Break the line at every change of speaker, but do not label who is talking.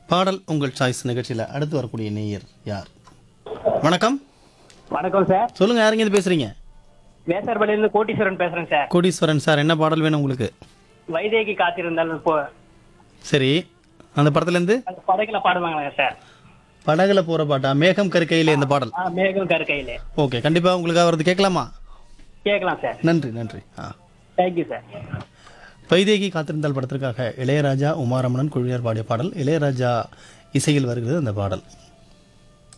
பாடல் உங்கள் சாய்ஸ் நிகழ்ச்சியில் அடுத்து வரக்கூடிய நேயர் யார் வணக்கம்
வணக்கம் சார்
சொல்லுங்க யாருங்க இது பேசுறீங்க
வேசார்பாளையிலிருந்து கோட்டீஸ்வரன் பேசுறேன் சார்
கோடீஸ்வரன் சார் என்ன பாடல் வேணும் உங்களுக்கு
வைதேகி காத்திருந்தாலும் இப்போ
சரி அந்த படத்துலேருந்து
அந்த படகுல பாடுவாங்களா சார்
படகுல போகிற பாட்டா மேகம் கருக்கையில் இந்த பாடல்
ஆ மேகம் கருக்கையில
ஓகே கண்டிப்பாக உங்களுக்காக வரது கேட்கலாமா
கேட்கலாம் சார்
நன்றி நன்றி ஆ
தேங்க்யூ சார்
வைதேகி காத்திருந்தால் படத்திற்காக இளையராஜா உமாரமணன் குழியார் பாடிய பாடல் இளையராஜா இசையில் வருகிறது அந்த பாடல்